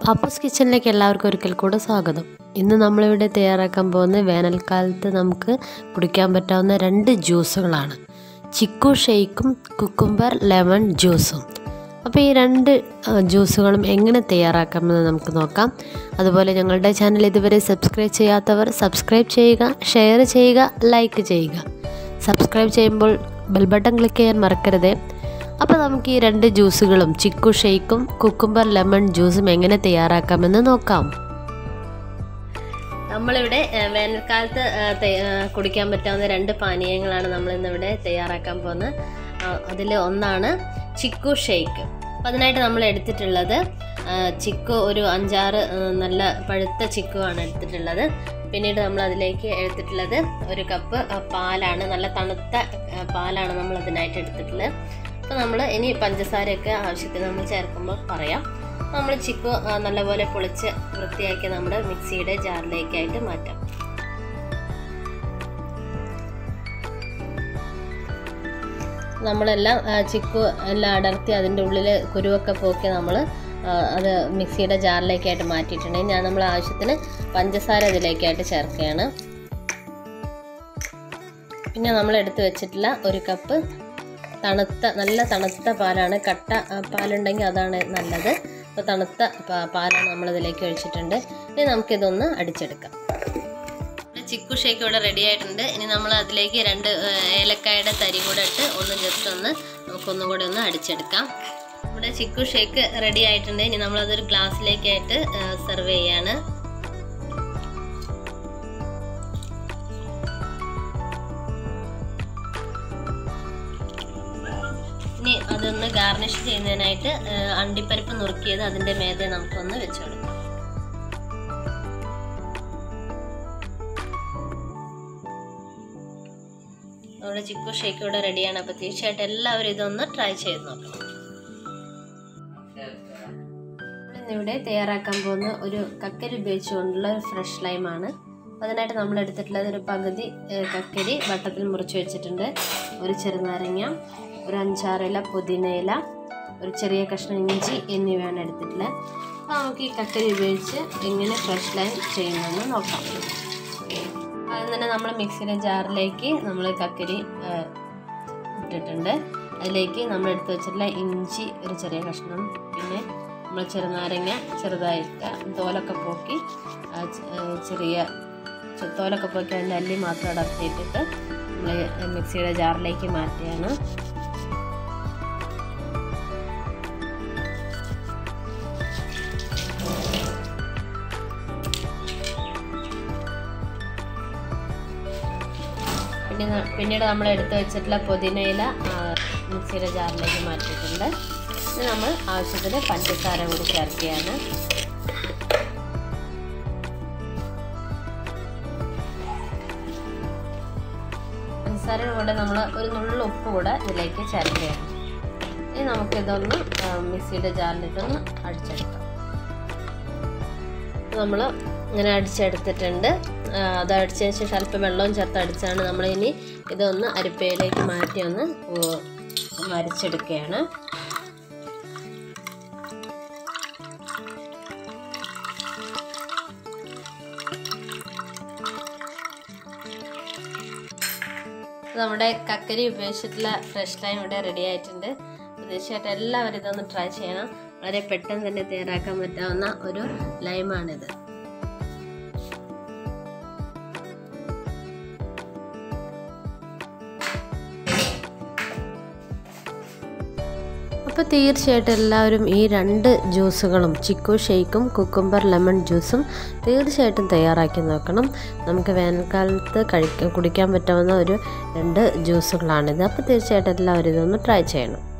അപ്പൂസ് കിച്ചണിലേക്ക് എല്ലാവർക്കും ഒരിക്കൽ കൂടെ സ്വാഗതം ഇന്ന് നമ്മളിവിടെ തയ്യാറാക്കാൻ പോകുന്ന വേനൽക്കാലത്ത് നമുക്ക് കുടിക്കാൻ പറ്റാവുന്ന രണ്ട് ജ്യൂസുകളാണ് ചിക്കു ഷെയ്ക്കും കുക്കുംബർ ലെമൺ ജ്യൂസും അപ്പോൾ ഈ രണ്ട് ആ, ജ്യൂസുകളും എങ്ങനെ തയ്യാറാക്കാമെന്ന് നമുക്ക് നോക്കാം അതുപോലെ ഞങ്ങളുടെ ചാനൽ ഇതുവരെ സബ്സ്ക്രൈബ് ചെയ്യാത്തവർ സബ്സ്ക്രൈബ് ചെയ്യുക ഷെയർ ചെയ്യുക ലൈക്ക് ചെയ്യുക സബ്സ്ക്രൈബ് ചെയ്യുമ്പോൾ ബെൽ ബട്ടൺ ക്ലിക്ക് ചെയ്യാൻ മറക്കരുതേ അപ്പോൾ നമുക്ക് ഈ രണ്ട് ജ്യൂസുകളും ചിക്കു ഷെയ്ക്കും കുക്കുംബർ ലെമൺ ജ്യൂസും എങ്ങനെ തയ്യാറാക്കാമെന്ന് നോക്കാം നമ്മളിവിടെ ഏഹ്, വേനൽക്കാലത്ത് ഏഹ്, തയ്യ- ഏഹ്, കുടിക്കാൻ പറ്റാവുന്ന രണ്ട് പാനീയങ്ങളാണ് നമ്മൾ ഇന്നിവിടെ തയ്യാറാക്കാൻ പോകുന്നത് അതിൽ ഒന്നാണ് ചിക്കു ഷെയ്ക്ക് അപ്പോൾ അതിനായിട്ട് നമ്മൾ എടുത്തിട്ടുള്ളത് ഏഹ്, ചിക്കു ഒരു അഞ്ചാറ് ഏഹ്, നല്ല പഴുത്ത ചിക്കു ആണ് എടുത്തിട്ടുള്ളത് പിന്നീട് നമ്മൾ അതിലേക്ക് എടുത്തിട്ടുള്ളത് ഒരു കപ്പ് ഏഹ്, പാലാണ് നല്ല തണുത്ത ഏഹ്, പാലാണ് നമ്മൾ അതിനായിട്ട് എടുത്തിട്ടുള്ളത് അപ്പോൾ നമ്മൾ ഇനി പഞ്ചസാരയൊക്കെ ആവശ്യത്തിന് നമ്മൾ ചേർക്കുമ്പോൾ പറയാം നമ്മൾ ചിക്കു ആ, നല്ലപോലെ പൊളിച്ച് വൃത്തിയാക്കി നമ്മുടെ മിക്സിയുടെ ജാറിലേക്കായിട്ട് മാറ്റാം നമ്മളെല്ലാം ആ, ചിക്കു എല്ലാം അടർത്തി അതിൻ്റെ ഉള്ളിൽ കുരുവൊക്കെ പോക്കി നമ്മൾ അത് മിക്സിയുടെ ജാറിലേക്കായിട്ട് മാറ്റിയിട്ടുണ്ട് ഞാൻ നമ്മൾ ആവശ്യത്തിന് പഞ്ചസാര അതിലേക്കായിട്ട് ചേർക്കുകയാണ് പിന്നെ നമ്മൾ എടുത്ത് വെച്ചിട്ടുള്ള ഒരു കപ്പ് തണുത്ത നല്ല തണുത്ത പാലാണ് കട്ട ആ, പാലുണ്ടെങ്കിൽ അതാണ് നല്ലത് അപ്പോൾ തണുത്ത പാ- പാലാണ് നമ്മൾ ഇതിലേക്ക് ഒഴിച്ചിട്ടുണ്ട് ഇനി നമുക്കിതൊന്ന് അടിച്ചെടുക്കാം ചിക്കു ഷേക്ക് ഇവിടെ റെഡി ആയിട്ടുണ്ട് ഇനി നമ്മൾ അതിലേക്ക് രണ്ട് ആ, ഏലക്കായുടെ തരി കൂടെ ഇട്ട് ഒന്ന് ജസ്റ്റ് ഒന്ന് നമുക്കൊന്നും കൂടെ ഒന്ന് അടിച്ചെടുക്കാം ഇവിടെ ചിക്കു ഷേക്ക് റെഡി ആയിട്ടുണ്ട് ഇനി നമ്മളതൊരു ഗ്ലാസ്സിലേക്കായിട്ട് സെർവ് ചെയ്യാണ് ഇനി അതൊന്ന് ഗാർണിഷ് ചെയ്യുന്നതിനായിട്ട് ആ, അണ്ടിപ്പരിപ്പ് നുറുക്കിയത് അതിൻ്റെ മേതെ നമുക്കൊന്ന് വെച്ച് കൊടുക്കാം നമ്മുടെ ചിക്കു ഷേക്ക് ഇവിടെ റെഡിയാണ് അപ്പോൾ തീർച്ചയായിട്ടും എല്ലാവരും ഇതൊന്ന് ട്രൈ ചെയ്ത് നോക്കണം ഇന്നിവിടെ തയ്യാറാക്കാൻ പോകുന്ന ഒരു കക്കരി ഉപയോഗിച്ചുകൊണ്ടുള്ള ഒരു ഫ്രഷ് ലൈമാണ് അതിനായിട്ട് നമ്മൾ എടുത്തിട്ടുള്ളത് ഒരു പകുതി ഏഹ്, കക്കരി വട്ടത്തിൽ മുറിച്ച് വെച്ചിട്ടുണ്ട് ഒരു ചെറുനാരങ്ങ ഒരു അഞ്ചാറില പുതിനയില ഒരു ചെറിയ കഷ്ണം ഇഞ്ചി എന്നിവയാണ് എടുത്തിട്ടുള്ളത് അപ്പോൾ നമുക്ക് ഈ കക്കരി ഉപയോഗിച്ച് എങ്ങനെ ഫ്രഷ് ലൈം ചെയ്യുന്നതെന്ന് നോക്കാം ആദ്യം തന്നെ നമ്മൾ മിക്സിയുടെ ജാറിലേക്ക് നമ്മൾ കക്കരി ഏഹ്, ഇട്ടിട്ടുണ്ട് അതിലേക്ക് നമ്മൾ എടുത്ത് വെച്ചിട്ടുള്ള ഇഞ്ചി ഒരു ചെറിയ കഷ്ണം പിന്നെ നമ്മൾ ചെറുനാരങ്ങ ചെറുതായിട്ട് തോലൊക്കെ പോക്കി ആ ചെ- ഏഹ് ചെറിയ ചെ- തോലൊക്കെ പോക്കി അതിൻ്റെ അല്ലി മാത്രം അടർത്തിയിട്ടിട്ട് നമ്മൾ മിക്സിയുടെ ജാറിലേക്ക് മാറ്റുകയാണ് പിന്നെ ന- പിന്നീട് നമ്മൾ എടുത്ത് വെച്ചിട്ടുള്ള പുതിനയില ആ, മിക്സിയുടെ ജാറിലേക്ക് മാറ്റിയിട്ടുണ്ട് ഇനി നമ്മൾ ആവശ്യത്തിന് പഞ്ചസാര കൂടി ചേർക്കുകയാണ് പഞ്ചസാരയുടെ കൂടെ നമ്മൾ ഒരു നുള്ള ഉപ്പ് കൂടെ ഇതിലേക്ക് ചേർക്കുകയാണ് ഇനി നമുക്കിതൊന്ന് ആ, മിക്സിയുടെ ജാറിലിട്ടൊന്ന് അടിച്ചെടുക്കാം നമ്മൾ ഇങ്ങനെ അടിച്ചെടുത്തിട്ടുണ്ട് ആ, അത് അടിച്ചതിന് ശേഷം അല്പം വെള്ളവും ചേർത്ത് അടിച്ചാണ് നമ്മൾ ഇനി ഇതൊന്ന് അരിപ്പയിലേക്ക് മാറ്റി ഒന്ന് ഉ- അരിച്ചെടുക്കുകയാണ് നമ്മുടെ കക്കരി ഉപയോഗിച്ചിട്ടുള്ള ഫ്രഷ് ലൈം ഇവിടെ റെഡി ആയിട്ടുണ്ട് അപ്പോൾ തീർച്ചയായിട്ടും എല്ലാവരും ഇതൊന്ന് ട്രൈ ചെയ്യണം വളരെ പെട്ടെന്ന് തന്നെ തയ്യാറാക്കാൻ പറ്റാവുന്ന ഒരു ലൈമാണിത് അപ്പോൾ തീർച്ചയായിട്ടും എല്ലാവരും ഈ രണ്ട് ജ്യൂസുകളും ചിക്കു ഷെയ്ക്കും കുക്കുംബർ ലെമൺ ജ്യൂസും തീർച്ചയായിട്ടും തയ്യാറാക്കി നോക്കണം നമുക്ക് വേനൽക്കാലത്ത് കഴിക്കാൻ കുടിക്കാൻ പറ്റാവുന്ന ഒരു രണ്ട് ജ്യൂസുകളാണിത് അപ്പോൾ തീർച്ചയായിട്ടും എല്ലാവരും ഇതൊന്ന് ട്രൈ ചെയ്യണം